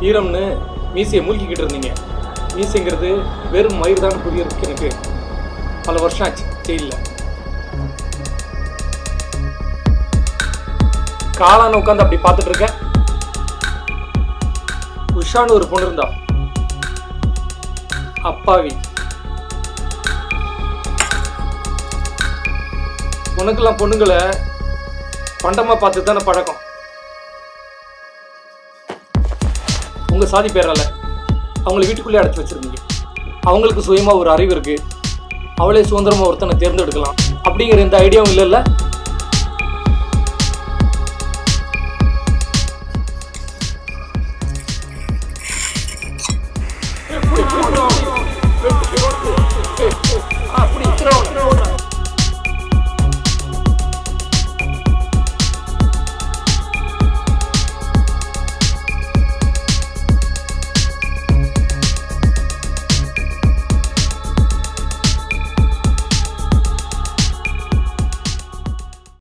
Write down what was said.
ஈரம்னு மீசையை மூழ்கிக்கிட்டு இருந்தீங்க மீசைங்கிறது வெறும் மயிர் தான் புரியறதுக்கு எனக்கு பல வருஷம் ஆச்சு ஜெயிலில் காளான உட்காந்து அப்படி பார்த்துட்டு இருக்கேன் உஷான்னு ஒரு பொண்ணு இருந்தா அப்பாவி உனக்கெல்லாம் பொண்ணுங்களை பண்டமா பார்த்து தானே பழக்கம் உங்க சாதி பேரால அவங்கள வீட்டுக்குள்ளே அடைச்சி வச்சிருந்தீங்க அவங்களுக்கு சுயமா ஒரு அறிவு இருக்கு அவளே சுதந்திரமா ஒருத்தனை தேர்ந்தெடுக்கலாம் அப்படிங்கிற எந்த ஐடியாவும் இல்லைல்ல